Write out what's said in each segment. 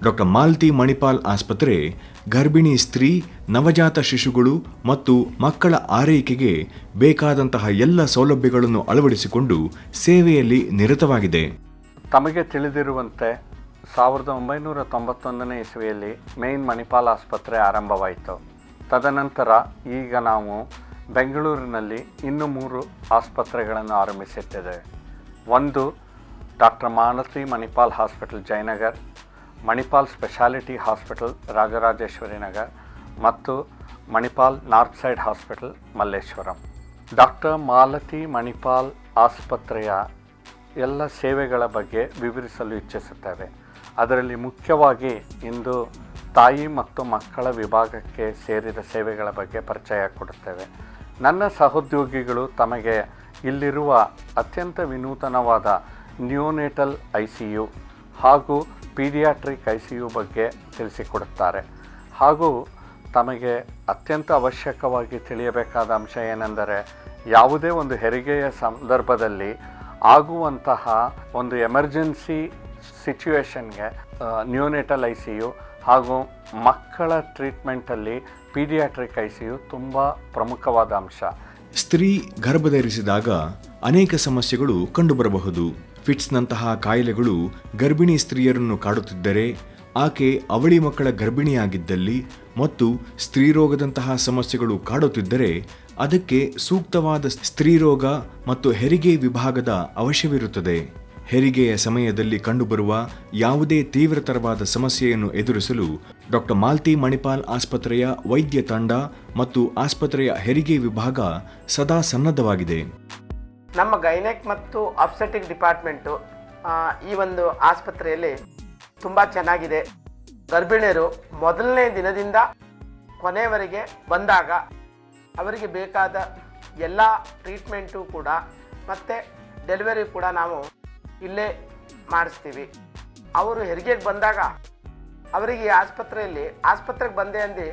doctor Malti Manipal ಆಸ್ಪತ್ರೆ ಗರ್ಭಿಣಿ ಸ್ತ್ರೀ ನವಜಾತ ಶಿಶುಗಳು ಮತ್ತು ಮಕ್ಕಳ ಆರೈಕೆಗೆ ಬೇಕಾದಂತಹ ಎಲ್ಲ ಸೌಲಭ್ಯಗಳನ್ನು ಅಳವಡಿಸಿಕೊಂಡು ಸೇವೆಯಲ್ಲಿ ನಿರತವಾಗಿದೆ ತಮಗೆ ತಿಳಿದಿರುವಂತೆ ಸಾವಿರದ ಒಂಬೈನೂರ ತೊಂಬತ್ತೊಂದನೇ ಇಸವಿಯಲ್ಲಿ ಮೇನ್ ಮಣಿಪಾಲ್ ಆಸ್ಪತ್ರೆ ಆರಂಭವಾಯಿತು ತದನಂತರ ಈಗ ನಾವು ಬೆಂಗಳೂರಿನಲ್ಲಿ ಇನ್ನೂ ಮೂರು ಆಸ್ಪತ್ರೆಗಳನ್ನು ಆರಂಭಿಸಿದ್ದೇವೆ ಒಂದು doctor Malathi Manipal hospital Jayanagar Manipal speciality hospital Rajarajeshwari Nagar ಮತ್ತು Manipal north side hospital Malleshwaram doctor Malathi Manipal ಆಸ್ಪತ್ರೆಯ ಎಲ್ಲ ಸೇವೆಗಳ ಬಗ್ಗೆ ವಿವರಿಸಲು ಇಚ್ಛಿಸುತ್ತೇವೆ ಅದರಲ್ಲಿ ಮುಖ್ಯವಾಗಿ ಇಂದು ತಾಯಿ ಮತ್ತು ಮಕ್ಕಳ ವಿಭಾಗಕ್ಕೆ ಸೇರಿದ ಸೇವೆಗಳ ಬಗ್ಗೆ ಪರಿಚಯ ಕೊಡುತ್ತೇವೆ ನನ್ನ ಸಹೋದ್ಯೋಗಿಗಳು ತಮಗೆ ಇಲ್ಲಿರುವ ಅತ್ಯಂತ ವಿನೂತನವಾದ ನ್ಯೂನೇಟಲ್ ಐ ಸಿ ಯು ಹಾಗೂ ಪೀಡಿಯಾಟ್ರಿಕ್ ಐ ಸಿ ಯು ಬಗ್ಗೆ ತಿಳಿಸಿಕೊಡುತ್ತಾರೆ ಹಾಗೂ ತಮಗೆ ಅತ್ಯಂತ ಅವಶ್ಯಕವಾಗಿ ತಿಳಿಯಬೇಕಾದ ಅಂಶ ಏನೆಂದರೆ ಯಾವುದೇ ಒಂದು ಹೆರಿಗೆಯ ಸಂದರ್ಭದಲ್ಲಿ ಆಗುವಂತಹ ಒಂದು ಎಮರ್ಜೆನ್ಸಿ ಸಿಚುವೇಶನ್ಗೆ ನ್ಯೂನೇಟಲ್ ಐ ಸಿ ಯು ಹಾಗೂ ಮಕ್ಕಳ ಟ್ರೀಟ್ಮೆಂಟಲ್ಲಿ ಪೀಡಿಯಾಟ್ರಿಕ್ ಐ ಸಿ ಯು ತುಂಬ ಪ್ರಮುಖವಾದ ಅಂಶ ಸ್ತ್ರೀ ಗರ್ಭಧರಿಸಿದಾಗ ಅನೇಕ ಸಮಸ್ಯೆಗಳು ಕಂಡುಬರಬಹುದು ಫಿಟ್ಸ್ನಂತಹ ಕಾಯಿಲೆಗಳು ಗರ್ಭಿಣಿ ಸ್ತ್ರೀಯರನ್ನು ಕಾಡುತ್ತಿದ್ದರೆ ಆಕೆ ಅವಳಿ ಮಕ್ಕಳ ಗರ್ಭಿಣಿಯಾಗಿದ್ದಲ್ಲಿ ಮತ್ತು ಸ್ತ್ರೀರೋಗದಂತಹ ಸಮಸ್ಯೆಗಳು ಕಾಡುತ್ತಿದ್ದರೆ ಅದಕ್ಕೆ ಸೂಕ್ತವಾದ ಸ್ತ್ರೀರೋಗ ಮತ್ತು ಹೆರಿಗೆ ವಿಭಾಗದ ಅವಶ್ಯವಿರುತ್ತದೆ ಹೆರಿಗೆಯ ಸಮಯದಲ್ಲಿ ಕಂಡುಬರುವ ಯಾವುದೇ ತೀವ್ರತರವಾದ ಸಮಸ್ಯೆಯನ್ನು ಎದುರಿಸಲು ಡಾಕ್ಟರ್ ಮಾಲ್ತಿ ಮಣಿಪಾಲ್ ಆಸ್ಪತ್ರೆಯ ವೈದ್ಯ ತಂಡ ಮತ್ತು ಆಸ್ಪತ್ರೆಯ ಹೆರಿಗೆ ವಿಭಾಗ ಸದಾ ಸನ್ನದ್ಧವಾಗಿದೆ ನಮ್ಮ ಗೈನೆಕ್ ಮತ್ತು ಅಬ್ಸೆಟಿಕ್ ಡಿಪಾರ್ಟ್ಮೆಂಟು ಆ, ಈ ಒಂದು ಆಸ್ಪತ್ರೆಯಲ್ಲಿ ತುಂಬ ಚೆನ್ನಾಗಿದೆ ಗರ್ಭಿಣಿಯರು ಮೊದಲನೇ ದಿನದಿಂದ ಕೊನೆಯವರೆಗೆ ಬಂದಾಗ ಅವರಿಗೆ ಬೇಕಾದ ಎಲ್ಲ ಟ್ರೀಟ್ಮೆಂಟು ಕೂಡ ಮತ್ತು ಡೆಲಿವರಿ ಕೂಡ ನಾವು ಇಲ್ಲೇ ಮಾಡಿಸ್ತೀವಿ ಅವರು ಹೆರಿಗೆಗೆ ಬಂದಾಗ ಅವರಿಗೆ ಈ ಆಸ್ಪತ್ರೆಯಲ್ಲಿ ಆಸ್ಪತ್ರೆಗೆ ಬಂದೆ ಅಂದು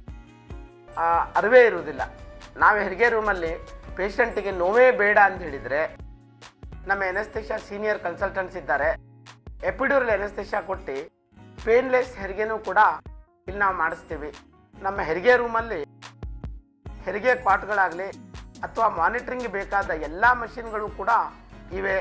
ಆ, ಅರಿವೇ ಇರುವುದಿಲ್ಲ ನಾವು ಹೆರಿಗೆ ರೂಮಲ್ಲಿ ಪೇಷಂಟಿಗೆ ನೋವೇ ಬೇಡ ಅಂತ ಹೇಳಿದರೆ ನಮ್ಮ ಎನಸ್ತೇಷಾ ಸೀನಿಯರ್ ಕನ್ಸಲ್ಟೆಂಟ್ಸ್ ಇದ್ದಾರೆ ಎಪಿಡ್ಯೂರಲ್ ಎನಸ್ತೇಷಾ ಕೊಟ್ಟು ಪೇನ್ಲೆಸ್ ಹೆರಿಗೆನೂ ಕೂಡ ಇಲ್ಲಿ ನಾವು ಮಾಡಿಸ್ತೀವಿ ನಮ್ಮ ಹೆರಿಗೆ ರೂಮಲ್ಲಿ ಹೆರಿಗೆ ಕ್ವಾಟ್ಗಳಾಗಲಿ ಅಥವಾ ಮಾನಿಟ್ರಿಂಗ್ ಬೇಕಾದ ಎಲ್ಲ ಮಷಿನ್ಗಳು ಕೂಡ ಇವೆ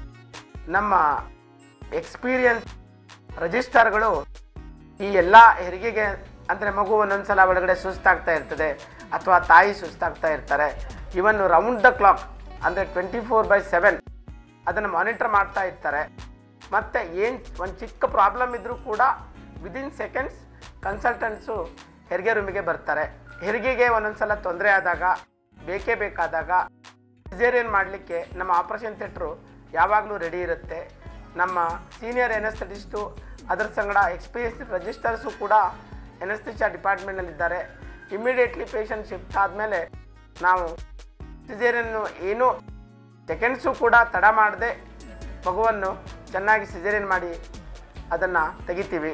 ನಮ್ಮ ಎಕ್ಸ್ಪೀರಿಯನ್ಸ್ ರಿಜಿಸ್ಟರ್ಗಳು ಈ ಎಲ್ಲ ಹೆರಿಗೆಗೆ ಅಂದರೆ ಮಗು ಒಂದೊಂದ್ಸಲ ಒಳಗಡೆ ಸುಸ್ತಾಗ್ತಾ ಇರ್ತದೆ ಅಥವಾ ತಾಯಿ ಸುಸ್ತಾಗ್ತಾ ಇರ್ತಾರೆ ಇವನ್ ರೌಂಡ್ ದ ಕ್ಲಾಕ್ ಅಂದರೆ ಟ್ವೆಂಟಿ ಫೋರ್ ಬೈ ಸೆವೆನ್ ಅದನ್ನು ಮಾನಿಟರ್ ಮಾಡ್ತಾ ಇರ್ತಾರೆ ಮತ್ತು ಏನು ಒಂದು ಚಿಕ್ಕ ಪ್ರಾಬ್ಲಮ್ ಇದ್ದರೂ ಕೂಡ ವಿದಿನ್ ಸೆಕೆಂಡ್ಸ್ ಕನ್ಸಲ್ಟೆಂಟ್ಸು ಹೆರಿಗೆ ರೂಮಿಗೆ ಬರ್ತಾರೆ ಹೆರಿಗೆಗೆ ಒಂದೊಂದ್ಸಲ ತೊಂದರೆ ಆದಾಗ ಬೇಕೇ ಬೇಕಾದಾಗ ಸಿಸೇರಿಯನ್ ಮಾಡಲಿಕ್ಕೆ ನಮ್ಮ ಆಪರೇಷನ್ ಥಿಯೇಟ್ರು ಯಾವಾಗಲೂ ರೆಡಿ ಇರುತ್ತೆ ನಮ್ಮ ಸೀನಿಯರ್ ಎನಸ್ಥೆಟಿಸ್ಟು ಅದರ ಸಂಗಡ ಎಕ್ಸ್ಪೀರಿಯನ್ಸ್ ರಿಜಿಸ್ಟರ್ಸು ಕೂಡ ಎನಸ್ಥಿಷಾ ಡಿಪಾರ್ಟ್ಮೆಂಟ್ನಲ್ಲಿದ್ದಾರೆ ಇಮಿಡಿಯೇಟ್ಲಿ ಪೇಷಂಟ್ ಶಿಫ್ಟ್ ಆದಮೇಲೆ ನಾವು ಸಿಸೇರಿಯನ್ನು ಏನೂ ಸೆಕೆಂಡ್ಸು ಕೂಡ ತಡ ಮಾಡದೆ ಮಗುವನ್ನು ಚೆನ್ನಾಗಿ ಸಿಸೇರಿಯನ್ ಮಾಡಿ ಅದನ್ನು ತೆಗಿತೀವಿ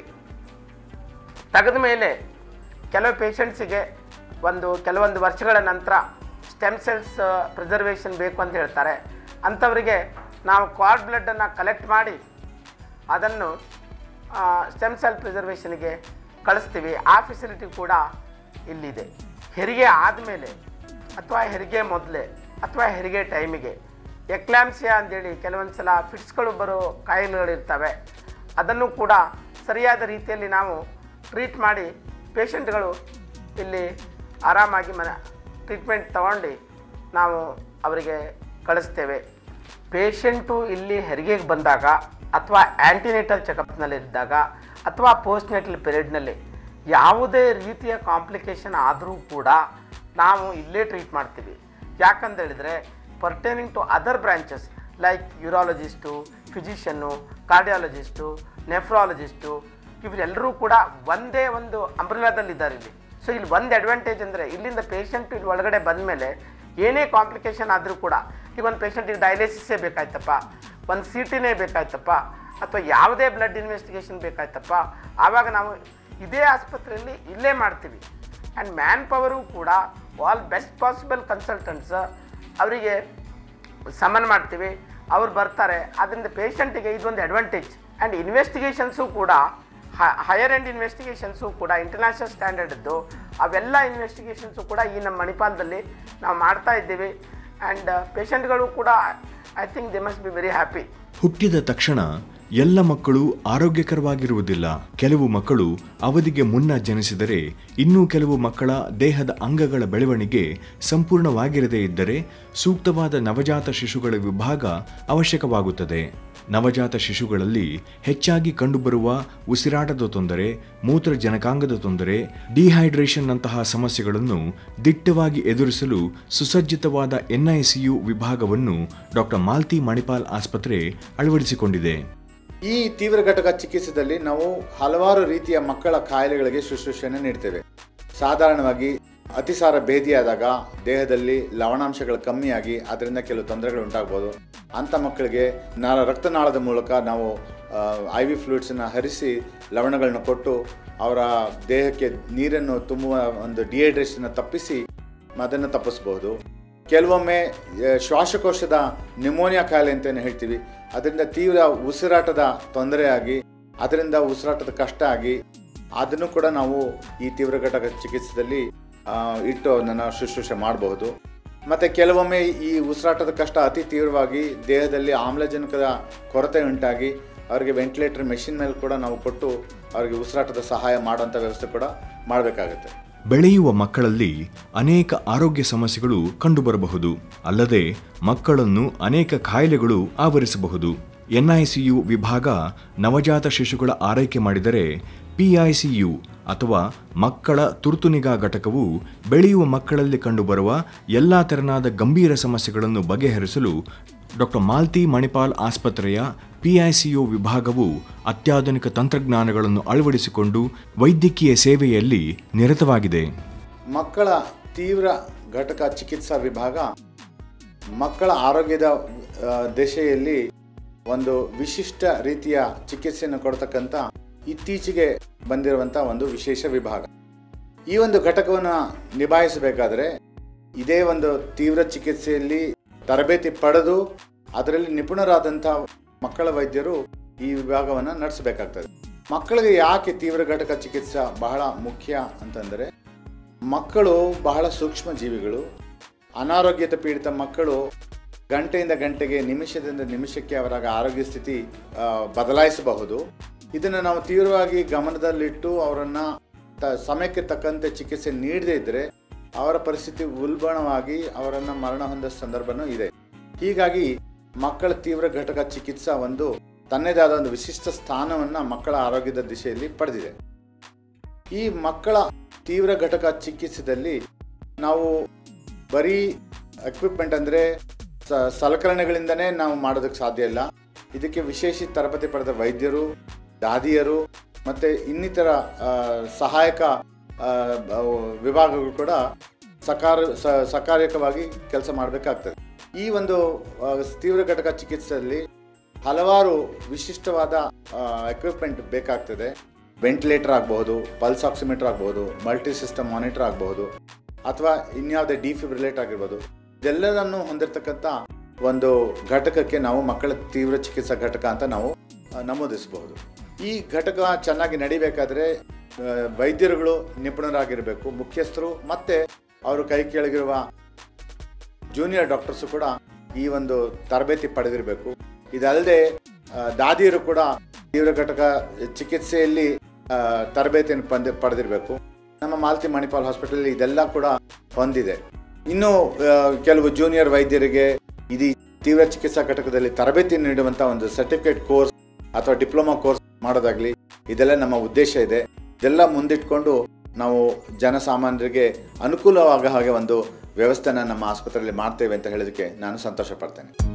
ತೆಗೆದ ಮೇಲೆ ಕೆಲವು ಪೇಷಂಟ್ಸಿಗೆ ಒಂದು ಕೆಲವೊಂದು ವರ್ಷಗಳ ನಂತರ ಸ್ಟೆಮ್ ಸೆಲ್ಸ್ ಪ್ರಿಸರ್ವೇಷನ್ ಬೇಕು ಅಂತ ಹೇಳ್ತಾರೆ ಅಂಥವರಿಗೆ ನಾವು ಕಾರ್ಡ್ ಬ್ಲಡ್ಡನ್ನು ಕಲೆಕ್ಟ್ ಮಾಡಿ ಅದನ್ನು ಸ್ಟೆಮ್ ಸೆಲ್ ಪ್ರಿಸರ್ವೇಷನ್ಗೆ ಕಳಿಸ್ತೀವಿ ಆ ಫೆಸಿಲಿಟಿ ಕೂಡ ಇಲ್ಲಿದೆ ಹೆರಿಗೆ ಆದಮೇಲೆ ಅಥವಾ ಹೆರಿಗೆ ಮೊದಲೇ ಅಥವಾ ಹೆರಿಗೆ ಟೈಮಿಗೆ ಎಕ್ಲಾಮ್ಸಿಯಾ ಅಂತೇಳಿ ಕೆಲವೊಂದು ಸಲ ಫಿಟ್ಸ್ಗಳು ಬರೋ ಕಾಯಿಲೆಗಳಿರ್ತವೆ ಅದನ್ನು ಕೂಡ ಸರಿಯಾದ ರೀತಿಯಲ್ಲಿ ನಾವು ಟ್ರೀಟ್ ಮಾಡಿ ಪೇಷಂಟ್ಗಳು ಇಲ್ಲಿ ಆರಾಮಾಗಿ ಮನ ಟ್ರೀಟ್ಮೆಂಟ್ ತಗೊಂಡು ನಾವು ಅವರಿಗೆ ಕಳಿಸ್ತೇವೆ ಪೇಷಂಟು ಇಲ್ಲಿ ಹೆರಿಗೆಗೆ ಬಂದಾಗ ಅಥವಾ ಆ್ಯಂಟಿನೇಟಲ್ ಚೆಕಪ್ನಲ್ಲಿದ್ದಾಗ ಅಥವಾ ಪೋಸ್ಟ್ ನೆಟಲ್ ಪೀರಿಯಡ್ನಲ್ಲಿ ಯಾವುದೇ ರೀತಿಯ ಕಾಂಪ್ಲಿಕೇಶನ್ ಆದರೂ ಕೂಡ ನಾವು ಇಲ್ಲೇ ಟ್ರೀಟ್ ಮಾಡ್ತೀವಿ ಯಾಕಂತ ಹೇಳಿದರೆ pertaining to other branches like urologist physician cardiologist nephrologist ಇವರೆಲ್ಲರೂ ಕೂಡ ಒಂದೇ ಒಂದು ಅಂಬ್ರಿಲಾದಲ್ಲಿದ್ದಾರೆ ಇಲ್ಲಿ ಸೊ ಇಲ್ಲಿ ಒಂದು ಅಡ್ವಾಂಟೇಜ್ ಅಂದರೆ ಇಲ್ಲಿಂದ ಪೇಷಂಟ್ ಇಲ್ಲಿ ಒಳಗಡೆ ಬಂದಮೇಲೆ ಏನೇ ಕಾಂಪ್ಲಿಕೇಶನ್ ಆದರೂ ಕೂಡ ಈಗ ಒಂದು ಪೇಷಂಟಿಗೆ ಡಯಾಲಿಸಿಸ್ಸೇ ಬೇಕಾಯ್ತಪ್ಪ ಒಂದು ಸಿ ಟಿನೇ ಬೇಕಾಯ್ತಪ್ಪ ಅಥವಾ ಯಾವುದೇ ಬ್ಲಡ್ ಇನ್ವೆಸ್ಟಿಗೇಷನ್ ಬೇಕಾಯ್ತಪ್ಪ ಆವಾಗ ನಾವು ಇದೇ ಆಸ್ಪತ್ರೆಯಲ್ಲಿ ಇಲ್ಲೇ ಮಾಡ್ತೀವಿ ಆ್ಯಂಡ್ ಮ್ಯಾನ್ ಪವರು ಕೂಡ ಆಲ್ ಬೆಸ್ಟ್ ಪಾಸಿಬಲ್ ಕನ್ಸಲ್ಟೆಂಟ್ಸ್ ಅವರಿಗೆ ಸಮನ್ ಮಾಡ್ತೀವಿ ಅವ್ರು ಬರ್ತಾರೆ ಅದರಿಂದ ಪೇಷಂಟಿಗೆ ಇದೊಂದು ಅಡ್ವಾಂಟೇಜ್ ಆ್ಯಂಡ್ ಇನ್ವೆಸ್ಟಿಗೇಷನ್ಸು ಕೂಡ ಹೈಯರ್ ಎಂಡ್ ಇನ್ವೆಸ್ಟಿಗೇಷನ್ಸು ಕೂಡ ಇಂಟರ್ನ್ಯಾಷನಲ್ ಸ್ಟ್ಯಾಂಡರ್ಡ್ದು ಅವೆಲ್ಲ ಇನ್ವೆಸ್ಟಿಗೇಷನ್ಸು ಕೂಡ ಈ ನಮ್ಮ ಮಣಿಪಾಲದಲ್ಲಿ ನಾವು ಮಾಡ್ತಾ ಇದ್ದೀವಿ ಆ್ಯಂಡ್ ಪೇಷಂಟ್ಗಳು ಕೂಡ I think they must be very happy ಹುಟ್ಟಿದ ತಕ್ಷಣ ಎಲ್ಲ ಮಕ್ಕಳು ಆರೋಗ್ಯಕರವಾಗಿರುವುದಿಲ್ಲ ಕೆಲವು ಮಕ್ಕಳು ಅವಧಿಗೆ ಮುನ್ನ ಜನಿಸಿದರೆ ಇನ್ನೂ ಕೆಲವು ಮಕ್ಕಳ ದೇಹದ ಅಂಗಗಳ ಬೆಳವಣಿಗೆ ಸಂಪೂರ್ಣವಾಗಿರದೇ ಇದ್ದರೆ ಸೂಕ್ತವಾದ ನವಜಾತ ಶಿಶುಗಳ ವಿಭಾಗ ಅವಶ್ಯಕವಾಗುತ್ತದೆ ನವಜಾತ ಶಿಶುಗಳಲ್ಲಿ ಹೆಚ್ಚಾಗಿ ಕಂಡುಬರುವ ಉಸಿರಾಟದ ತೊಂದರೆ ಮೂತ್ರಜನಕಾಂಗದ ತೊಂದರೆ ಡಿಹೈಡ್ರೇಷನ್ನಂತಹ ಸಮಸ್ಯೆಗಳನ್ನು ದಿಟ್ಟವಾಗಿ ಎದುರಿಸಲು ಸುಸಜ್ಜಿತವಾದ ಎನ್ಐಸಿಯು ವಿಭಾಗವನ್ನು ಡಾಕ್ಟರ್ ಮಾಲ್ತಿ ಮಣಿಪಾಲ್ ಆಸ್ಪತ್ರೆ ಅಳವಡಿಸಿಕೊಂಡಿದೆ ಈ ತೀವ್ರ ಘಟಕ ಚಿಕಿತ್ಸೆಯಲ್ಲಿ ನಾವು ಹಲವಾರು ರೀತಿಯ ಮಕ್ಕಳ ಕಾಯಿಲೆಗಳಿಗೆ ಶುಶ್ರೂಷೆಯನ್ನು ನೀಡ್ತೇವೆ ಸಾಧಾರಣವಾಗಿ ಅತಿಸಾರ ಭೇದಿಯಾದಾಗ ದೇಹದಲ್ಲಿ ಲವಣಾಂಶಗಳು ಕಮ್ಮಿಯಾಗಿ ಅದರಿಂದ ಕೆಲವು ತೊಂದರೆಗಳು ಉಂಟಾಗ್ಬೋದು ಅಂಥ ಮಕ್ಕಳಿಗೆ ನಾಳ ರಕ್ತನಾಳದ ಮೂಲಕ ನಾವು ಐ ವಿ ಫ್ಲೂಯಿಡ್ಸನ್ನು ಹರಿಸಿ ಲವಣಗಳನ್ನ ಕೊಟ್ಟು ಅವರ ದೇಹಕ್ಕೆ ನೀರನ್ನು ತುಂಬುವ ಒಂದು ಡಿಹೈಡ್ರೇಷನ್ ತಪ್ಪಿಸಿ ಅದನ್ನು ತಪ್ಪಿಸ್ಬೋದು ಕೆಲವೊಮ್ಮೆ ಆ, ಶ್ವಾಸಕೋಶದ ನ್ಯೂಮೋನಿಯಾ ಕಾಯಿಲೆ ಅಂತಲೇ ಹೇಳ್ತೀವಿ ಅದರಿಂದ ತೀವ್ರ ಉಸಿರಾಟದ ತೊಂದರೆಯಾಗಿ ಅದರಿಂದ ಉಸಿರಾಟದ ಕಷ್ಟ ಆಗಿ ಅದನ್ನು ಕೂಡ ನಾವು ಈ ತೀವ್ರ ಘಟಕ ಚಿಕಿತ್ಸೆಯಲ್ಲಿ ಆ, ಇಟ್ಟು ಅದನ್ನು ಶುಶ್ರೂಷೆ ಮಾಡಬಹುದು ಮತ್ತು ಕೆಲವೊಮ್ಮೆ ಈ ಉಸಿರಾಟದ ಕಷ್ಟ ಅತಿ ತೀವ್ರವಾಗಿ ದೇಹದಲ್ಲಿ ಆಮ್ಲಜನಕದ ಕೊರತೆ ಉಂಟಾಗಿ ಅವರಿಗೆ ವೆಂಟಿಲೇಟರ್ ಮೆಷಿನ್ ಮೇಲೆ ಕೂಡ ನಾವು ಕೊಟ್ಟು ಅವರಿಗೆ ಉಸಿರಾಟದ ಸಹಾಯ ಮಾಡೋಂಥ ವ್ಯವಸ್ಥೆ ಕೂಡ ಮಾಡಬೇಕಾಗುತ್ತೆ ಬೆಳೆಯುವ ಮಕ್ಕಳಲ್ಲಿ ಅನೇಕ ಆರೋಗ್ಯ ಸಮಸ್ಯೆಗಳು ಕಂಡುಬರಬಹುದು ಅಲ್ಲದೆ ಮಕ್ಕಳನ್ನು ಅನೇಕ ಕಾಯಿಲೆಗಳು ಆವರಿಸಬಹುದು ಎನ್ಐಸಿಯು ವಿಭಾಗ ನವಜಾತ ಶಿಶುಗಳ ಆರೈಕೆ ಮಾಡಿದರೆ ಪಿಐಸಿಯು ಅಥವಾ ಮಕ್ಕಳ ತುರ್ತು ನಿಗಾ ಘಟಕವು ಬೆಳೆಯುವ ಮಕ್ಕಳಲ್ಲಿ ಕಂಡುಬರುವ ಎಲ್ಲ ತೆರನಾದ ಗಂಭೀರ ಸಮಸ್ಯೆಗಳನ್ನು ಬಗೆಹರಿಸಲು ಡಾಕ್ಟರ್ ಮಾಲ್ತಿ ಮಣಿಪಾಲ್ ಆಸ್ಪತ್ರೆಯ ಪಿಐಸಿಯು ವಿಭಾಗವು ಅತ್ಯಾಧುನಿಕ ತಂತ್ರಜ್ಞಾನಗಳನ್ನು ಅಳವಡಿಸಿಕೊಂಡು ವೈದ್ಯಕೀಯ ಸೇವೆಯಲ್ಲಿ ನಿರತವಾಗಿದೆ ಮಕ್ಕಳ ತೀವ್ರ ಘಟಕ ಚಿಕಿತ್ಸಾ ವಿಭಾಗ ಮಕ್ಕಳ ಆರೋಗ್ಯದ ಆ, ದಿಶೆಯಲ್ಲಿ ಒಂದು ವಿಶಿಷ್ಟ ರೀತಿಯ ಚಿಕಿತ್ಸೆಯನ್ನು ಕೊಡ್ತಕ್ಕಂಥ ಇತ್ತೀಚೆಗೆ ಬಂದಿರುವಂಥ ಒಂದು ವಿಶೇಷ ವಿಭಾಗ ಈ ಒಂದು ಘಟಕವನ್ನು ನಿಭಾಯಿಸಬೇಕಾದ್ರೆ ಇದೇ ಒಂದು ತೀವ್ರ ಚಿಕಿತ್ಸೆಯಲ್ಲಿ ತರಬೇತಿ ಪಡೆದು ಅದರಲ್ಲಿ ನಿಪುಣರಾದಂಥ ಮಕ್ಕಳ ವೈದ್ಯರು ಈ ವಿಭಾಗವನ್ನು ನಡೆಸಬೇಕಾಗ್ತದೆ ಮಕ್ಕಳಿಗೆ ಯಾಕೆ ತೀವ್ರ ಘಟಕ ಚಿಕಿತ್ಸೆ ಬಹಳ ಮುಖ್ಯ ಅಂತಂದರೆ ಮಕ್ಕಳು ಬಹಳ ಸೂಕ್ಷ್ಮ ಜೀವಿಗಳು ಅನಾರೋಗ್ಯತೆ ಪೀಡಿತ ಮಕ್ಕಳು ಗಂಟೆಯಿಂದ ಗಂಟೆಗೆ ನಿಮಿಷದಿಂದ ನಿಮಿಷಕ್ಕೆ ಅವರ ಆರೋಗ್ಯ ಸ್ಥಿತಿ ಆ, ಬದಲಾಯಿಸಬಹುದು ಇದನ್ನು ನಾವು ತೀವ್ರವಾಗಿ ಗಮನದಲ್ಲಿಟ್ಟು ಅವರನ್ನು ತ ಸಮಯಕ್ಕೆ ತಕ್ಕಂತೆ ಚಿಕಿತ್ಸೆ ನೀಡದೇ ಇದ್ದರೆ ಅವರ ಪರಿಸ್ಥಿತಿ ಉಲ್ಬಣವಾಗಿ ಅವರನ್ನು ಮರಣ ಹೊಂದೋ ಸಂದರ್ಭನೂ ಇದೆ ಹೀಗಾಗಿ ಮಕ್ಕಳ ತೀವ್ರ ಘಟಕ ಚಿಕಿತ್ಸಾ ಒಂದು ತನ್ನದೇ ಆದ ಒಂದು ವಿಶಿಷ್ಟ ಸ್ಥಾನವನ್ನು ಮಕ್ಕಳ ಆರೋಗ್ಯದ ದಿಶೆಯಲ್ಲಿ ಪಡೆದಿದೆ ಈ ಮಕ್ಕಳ ತೀವ್ರ ಘಟಕ ಚಿಕಿತ್ಸೆಯಲ್ಲಿ ನಾವು ಬರೀ ಎಕ್ವಿಪ್ಮೆಂಟ್ ಅಂದರೆ ಸಲಕರಣೆಗಳಿಂದನೇ ನಾವು ಮಾಡೋದಕ್ಕೆ ಸಾಧ್ಯ ಇಲ್ಲ ಇದಕ್ಕೆ ವಿಶೇಷ ತರಬೇತಿ ಪಡೆದ ವೈದ್ಯರು ದಾದಿಯರು ಮತ್ತು ಇನ್ನಿತರ ಆ, ಸಹಾಯಕ ಆ, ಅವು ವಿಭಾಗಗಳು ಕೂಡ ಸಕಾರ ಸ- ಸಕಾರ್ಯಕವಾಗಿ ಕೆಲಸ ಮಾಡಬೇಕಾಗ್ತದೆ ಈ ಒಂದು ಆ, ತೀವ್ರ ಘಟಕ ಚಿಕಿತ್ಸೆಯಲ್ಲಿ ಹಲವಾರು ವಿಶಿಷ್ಟವಾದ ಎಕ್ವಿಪ್ಮೆಂಟ್ ಬೇಕಾಗ್ತದೆ ವೆಂಟಿಲೇಟರ್ ಆಗಬಹುದು ಪಲ್ಸ್ ಆಕ್ಸಿಮೀಟರ್ ಆಗಬಹುದು ಮಲ್ಟಿ ಸಿಸ್ಟಮ್ ಮಾನಿಟರ್ ಆಗಬಹುದು ಅಥವಾ ಇನ್ಯಾವುದೇ ಡಿಫಿಬ್ರಿಲೇಟ್ ಆಗಿರ್ಬೋದು ಇದೆಲ್ಲದನ್ನು ಹೊಂದಿರತಕ್ಕಂಥ ಒಂದು ಘಟಕಕ್ಕೆ ನಾವು ಮಕ್ಕಳ ತೀವ್ರ ಚಿಕಿತ್ಸಾ ಘಟಕ ಅಂತ ನಾವು ಆ, ನಮೂದಿಸಬಹುದು ಈ ಘಟಕ ಚೆನ್ನಾಗಿ ನಡಿಬೇಕಾದ್ರೆ ಆ, ವೈದ್ಯರುಗಳು ನಿಪುಣರಾಗಿರಬೇಕು ಮುಖ್ಯಸ್ಥರು ಮತ್ತೆ ಅವರು ಕೈ ಕೆಳಗಿರುವ ಜೂನಿಯರ್ ಡಾಕ್ಟರ್ಸು ಕೂಡ ಈ ಒಂದು ತರಬೇತಿ ಪಡೆದಿರಬೇಕು ಇದಲ್ಲದೆ ಆ, ದಾದಿಯರು ಕೂಡ ತೀವ್ರ ಘಟಕ ಚಿಕಿತ್ಸೆಯಲ್ಲಿ ಆ, ತರಬೇತಿಯನ್ನು ಪಂದ್ ಪಡೆದಿರಬೇಕು ನಮ್ಮ ಮಾಲ್ತಿ ಮಣಿಪಾಲ್ ಹಾಸ್ಪಿಟಲ್ ಇದೆಲ್ಲ ಕೂಡ ಹೊಂದಿದೆ ಇನ್ನು ಆ, ಕೆಲವು ಜೂನಿಯರ್ ವೈದ್ಯರಿಗೆ ಇದು ತೀವ್ರ ಚಿಕಿತ್ಸಾ ಘಟಕದಲ್ಲಿ ತರಬೇತಿ ನೀಡುವಂಥ ಒಂದು ಸರ್ಟಿಫಿಕೇಟ್ ಕೋರ್ಸ್ ಅಥವಾ ಡಿಪ್ಲೊಮಾ ಕೋರ್ಸ್ ಮಾಡೋದಾಗ್ಲಿ ಇದೆಲ್ಲ ನಮ್ಮ ಉದ್ದೇಶ ಇದೆ ಇದೆಲ್ಲ ಮುಂದಿಟ್ಕೊಂಡು ನಾವು ಜನಸಾಮಾನ್ಯರಿಗೆ ಅನುಕೂಲವಾಗೋ ಹಾಗೆ ಒಂದು ವ್ಯವಸ್ಥೆನ ನಮ್ಮ ಆಸ್ಪತ್ರೆಯಲ್ಲಿ ಮಾಡ್ತೇವೆ ಅಂತ ಹೇಳೋದಕ್ಕೆ ನಾನು ಸಂತೋಷ ಪಡ್ತೇನೆ